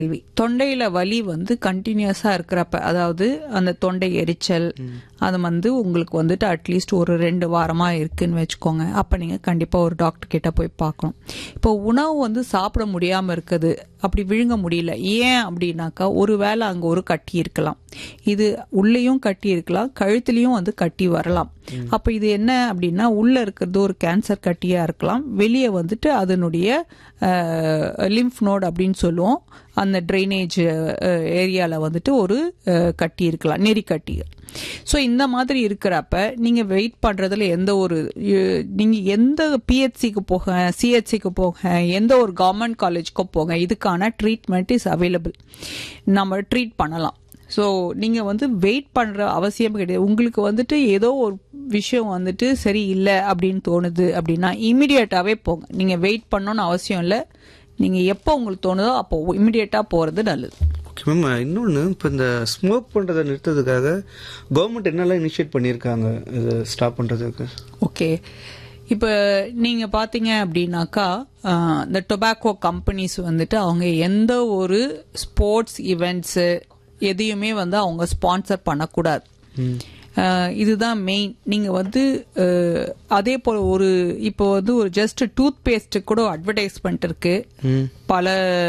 கேள்வி தொண்டையில வலி வந்து கண்டினியூஸா இருக்கிறப்ப அதாவது அந்த தொண்டை எரிச்சல் அது வந்து உங்களுக்கு வந்துட்டு அட்லீஸ்ட் ஒரு ரெண்டு வாரமா இருக்குன்னு வச்சுக்கோங்க அப்ப நீங்க கண்டிப்பா ஒரு டாக்டர் கிட்ட போய் பார்க்கணும் இப்போ உணவு வந்து சாப்பிட முடியாம இருக்குது அப்படி விழுங்க முடியல ஏன் அப்படின்னாக்கா ஒருவேளை அங்க ஒரு கட்டி இருக்கலாம் இது உள்ளேயும் கட்டி இருக்கலாம் கழுத்துலயும் வந்து கட்டி வரலாம் அப்ப இது என்ன அப்படின்னா உள்ள இருக்கிறது ஒரு கேன்சர் கட்டியா இருக்கலாம் வெளியே வந்துட்டு அதனுடைய லிம்ஃப் நோட் அப்படின்னு சொல்லுவோம் அந்த ட்ரைனேஜ் ஏரியாவில் வந்துட்டு ஒரு அஹ், கட்டி இருக்கலாம் நெறி கட்டி ஸோ இந்த மாதிரி இருக்கிறப்ப நீங்கள் வெயிட் பண்ணுறதுல எந்த ஒரு அஹ், நீங்க எந்த பிஹெச்சிக்கு போக சிஹெச்சிக்கு போக எந்த ஒரு கவர்மெண்ட் காலேஜ்க்கோ போங்க இதுக்கான ட்ரீட்மெண்ட் இஸ் அவைலபிள் நம்ம ட்ரீட் பண்ணலாம் ஸோ நீங்கள் வந்து வெயிட் பண்ணுற அவசியம் கிடையாது உங்களுக்கு வந்துட்டு ஏதோ ஒரு விஷயம் வந்துட்டு சரி இல்லை அப்படின்னு தோணுது அப்படின்னா இமிடியேட்டாகவே போங்க நீங்கள் வெயிட் பண்ணணும்னு அவசியம் இல்லை நீங்கள் எப்போ உங்களுக்கு தோணுதோ அப்போ இமிடியேட்டாக போகிறது நல்லது ஓகே மேம் இன்னொன்று இப்போ இந்த ஸ்மோக் பண்ணுறதை நிறுத்ததுக்காக கவர்மெண்ட் என்னெல்லாம் இனிஷியேட் பண்ணியிருக்காங்க இதை ஸ்டாப் பண்ணுறதுக்கு ஓகே இப்போ நீங்கள் பார்த்தீங்க அப்படின்னாக்கா ஆஹ், இந்த டொபாக்கோ கம்பெனிஸ் வந்துட்டு அவங்க எந்த ஒரு ஸ்போர்ட்ஸ் ஈவெண்ட்ஸு எதையுமே வந்து அவங்க ஸ்பான்சர் பண்ணக்கூடாது ஆஹ், இதுதான் மெயின் நீங்கள் வந்து ஆஹ், அதே போல் ஒரு இப்போ வந்து ஒரு ஜஸ்ட் டூத் பேஸ்ட்டு கூட அட்வர்டைஸ்மெண்ட் இருக்கு பல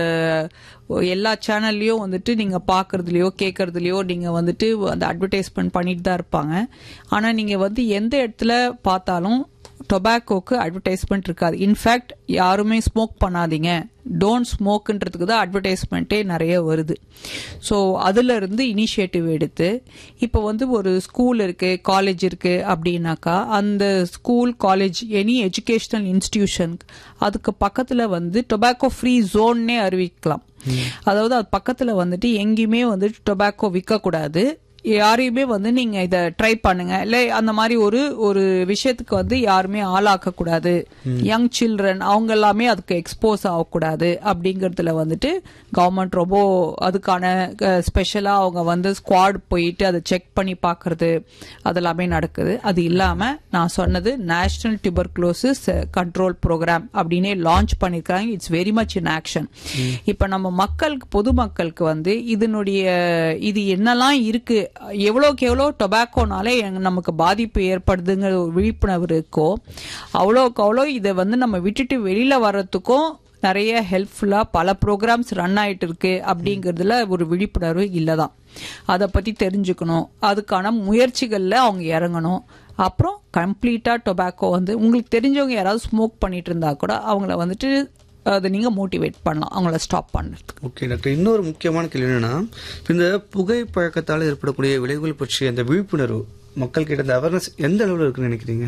எல்லா சேனல்லையும் வந்துட்டு நீங்க பாக்குறதுலயோ கேட்கறதுலயோ நீங்க வந்துட்டு அந்த அட்வர்டைஸ்மெண்ட் பண்ணிட்டு தான் இருப்பாங்க ஆனா நீங்க வந்து எந்த இடத்துல பார்த்தாலும் டொபாக்கோக்கு அட்வர்டைஸ்மெண்ட் இருக்காது இன்ஃபேக்ட் யாருமே ஸ்மோக் பண்ணாதீங்க டோன்ட் ஸ்மோக்குன்றதுக்கு தான் அட்வர்டைஸ்மெண்ட்டே நிறைய வருது ஸோ அதுல இருந்து இனிஷியேட்டிவ் எடுத்து இப்போ வந்து ஒரு ஸ்கூல் இருக்கு காலேஜ் இருக்கு அப்படின்னாக்கா அந்த school college any educational institution அதுக்கு பக்கத்துல வந்து டொபாக்கோ ஃப்ரீ ஜோன்னே அறிவிக்கலாம் அதாவது அது பக்கத்துல வந்துட்டு எங்கேயுமே வந்துட்டு டொபாக்கோ விற்கக்கூடாது யாரையுமே வந்து நீங்க இத ட்ரை பண்ணுங்க இல்ல அந்த மாதிரி ஒரு ஒரு விஷயத்துக்கு வந்து யாருமே ஆளாக்க கூடாது யங் சில்ட்ரன் அவங்க எல்லாமே அதுக்கு எக்ஸ்போஸ் ஆகக்கூடாது அப்படிங்கறதுல வந்துட்டு கவர்மெண்ட் ரொம்ப அதுக்கான ஸ்பெஷலா அவங்க வந்து ஸ்குவாட் போயிட்டு அதை செக் பண்ணி பாக்குறது அதெல்லாமே நடக்குது அது இல்லாம நான் சொன்னது நேஷனல் டியூபர்குலோசிஸ் கண்ட்ரோல் ப்ரோக்ராம் அப்படின்னே லான்ச் பண்ணிருக்காங்க it's very much in action இப்ப நம்ம மக்களுக்கு பொதுமக்களுக்கு வந்து இதனுடைய இது என்னெல்லாம் இருக்கு எவ்வளோக்கு எவ்வளோ டொபாக்கோனால எங்க- நமக்கு பாதிப்பு ஏற்படுதுங்கிற ஒரு விழிப்புணர்வு இருக்கோ அவ்வளோக்கு அவ்வளோ இதை வந்து நம்ம விட்டுட்டு வெளியில வர்றதுக்கும் நிறைய ஹெல்ப்ஃபுல்லா பல ப்ரோக்ராம்ஸ் ரன் ஆயிட்டு இருக்கு அப்படிங்கறதுல ஒரு விழிப்புணர்வு இல்லதான் அதை பத்தி தெரிஞ்சுக்கணும் அதுக்கான முயற்சிகள்ல அவங்க இறங்கணும் அப்புறம் கம்ப்ளீட்டா டொபாக்கோ வந்து உங்களுக்கு தெரிஞ்சவங்க யாராவது ஸ்மோக் பண்ணிட்டு இருந்தா கூட அவங்கள வந்துட்டு அதை நீங்க மோட்டிவேட் பண்ணலாம் அவங்கள ஸ்டாப் பண்ணுறதுக்கு ஓகே டாக்டர் இன்னொரு முக்கியமான கேள்வி என்னன்னா இப்ப இந்த புகை பழக்கத்தால் ஏற்படக்கூடிய விளைவுகள் பற்றி அந்த விழிப்புணர்வு மக்கள் கிட்ட இந்த அவேர்னஸ் எந்த அளவில் இருக்குன்னு நினைக்கிறீங்க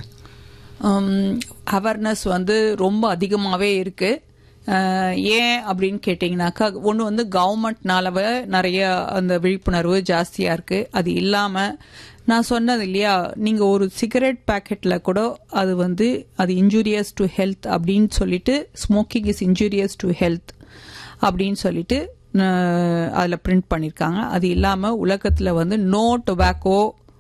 அவேர்னஸ் வந்து ரொம்ப அதிகமாகவே இருக்கு அஹ், ஏன் அப்படின்னு கேட்டிங்கனாக்கா ஒன்று வந்து கவர்மெண்ட்னால நிறைய அந்த விழிப்புணர்வு ஜாஸ்தியாக இருக்கு அது இல்லாமல் நான் சொன்னது இல்லையா நீங்கள் ஒரு சிகரெட் பேக்கெட்டில் கூட அது வந்து அது இன்ஜூரியஸ் டு ஹெல்த் அப்படின்னு சொல்லிட்டு smoking is injurious to health அப்படின்னு சொல்லிட்டு அதில் பிரிண்ட் பண்ணியிருக்காங்க அது இல்லாமல் உலகத்தில் வந்து நோ டொபாக்கோ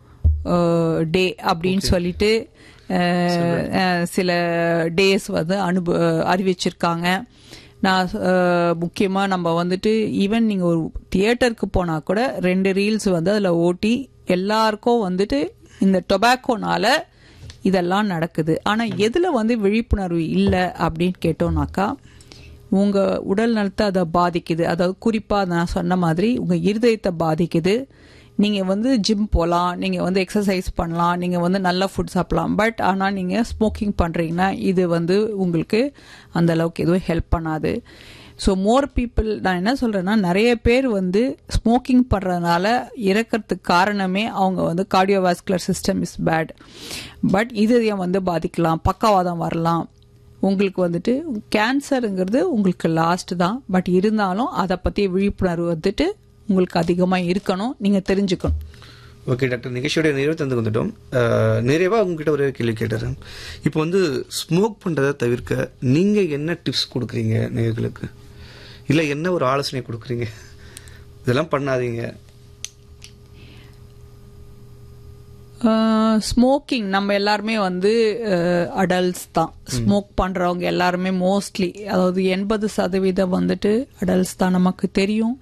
டே அப்படின்னு சொல்லிட்டு அஹ், அஹ், சில டேஸ் வந்து அனுப அறிவிச்சிருக்காங்க நான் அஹ், முக்கியமா நம்ம வந்துட்டு ஈவன் நீங்க ஒரு தியேட்டருக்கு போனா கூட ரெண்டு ரீல்ஸ் வந்து அதுல ஓட்டி எல்லாருக்கும் வந்துட்டு இந்த டொபாக்கோனால இதெல்லாம் நடக்குது ஆனா எதுல வந்து விழிப்புணர்வு இல்லை அப்படின்னு கேட்டோம்னாக்கா உங்க உடல் நலத்தை அதை பாதிக்குது அதாவது குறிப்பா நான் சொன்ன மாதிரி உங்க இருதயத்தை பாதிக்குது நீங்க வந்து ஜிம் போகலாம் நீங்க வந்து எக்ஸசைஸ் பண்ணலாம் நீங்க வந்து நல்ல ஃபுட் சாப்பிடலாம் பட் ஆனா நீங்க ஸ்மோக்கிங் பண்றீங்கன்னா இது வந்து உங்களுக்கு அந்த அளவுக்கு எதுவும் ஹெல்ப் பண்ணாது ஸோ மோர் பீப்புள் நான் என்ன சொல்றேன்னா நிறைய பேர் வந்து ஸ்மோக்கிங் பண்றதுனால இறக்கறதுக்கு காரணமே அவங்க வந்து cardiovascular system is bad but இதயம் வந்து பாதிக்கலாம் பக்கவாதம் வரலாம் உங்களுக்கு வந்துட்டு கேன்சருங்கிறது உங்களுக்கு லாஸ்ட் தான் பட் இருந்தாலும் அதை பற்றி விழிப்புணர்வு வந்துட்டு உங்களுக்கு அதிகமாக இருக்கணும் நீங்கள் தெரிஞ்சுக்கணும் ஓகே டாக்டர் நிகழ்ச்சியோட நிறைவு தந்து வந்துட்டோம் அஹ், நிறைவா உங்ககிட்ட ஒரே ஒரு கேள்வி கேட்டுறேன் இப்போ வந்து ஸ்மோக் பண்றதை தவிர்க்க நீங்க என்ன டிப்ஸ் கொடுக்குறீங்க நேயர்களுக்கு இல்ல என்ன ஒரு ஆலோசனை கொடுக்குறீங்க இதெல்லாம் பண்ணாதீங்க ஸ்மோக்கிங் நம்ம எல்லாருமே வந்து அடல்ட்ஸ் தான் ஸ்மோக் பண்றவங்க எல்லாருமே மோஸ்ட்லி அதாவது எண்பது சதவீதம் வந்துட்டு அடல்ட்ஸ் தான் நமக்கு தெரியும்